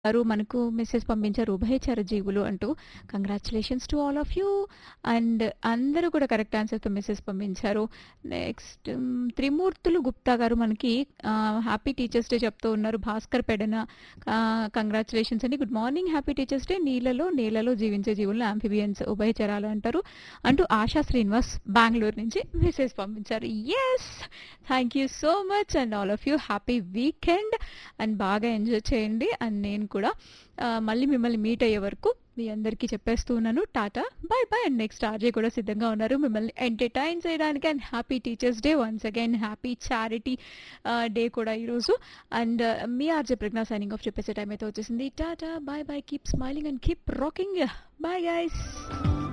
గారు మనకు మెసేజ్ పంపించారు ఉభయచర జీవులు అంటూ congratulations to all of you and అందరూ కూడా కరెక్ట్ ఆన్సర్తో మెసేజ్ పంపించారు నెక్స్ట్ త్రిమూర్తులు గుప్తా గారు మనకి హ్యాపీ టీచర్స్ డే చెప్తూ ఉన్నారు భాస్కర్ పెడన కంగ్రాచులేషన్స్ అండి good morning happy teachers day నీళ్ళలో నేలలో జీవించే జీవులు ఆంఫిబియన్స్ ఉభయచరాలు అంటారు అంటూ ఆశా శ్రీనివాస్ బెంగళూరు నుంచి మెసేజ్ పంపించారు yes thank you so much and all of you happy weekend and బాగా ఎంజాయ్ చేయండి అండ్ నేను కూడా ఆ, మళ్ళీ మిమ్మల్ని మీట్ అయ్యే వరకు మీ అందరికీ చెప్పేస్తూ ఉన్నాను tata bye bye and next RJ కూడా సిద్ధంగా ఉన్నారు మిమ్మల్ని ఎంటర్టైన్ చేయడానికి and happy teachers day once again happy charity day కూడా ఈరోజు అండ్ మీ ఆర్జే ప్రజ్ఞా సైనింగ్ ఆఫ్ చెప్పేసే టైం అయితే వచ్చేసింది tata bye bye keep smiling and keep rocking bye guys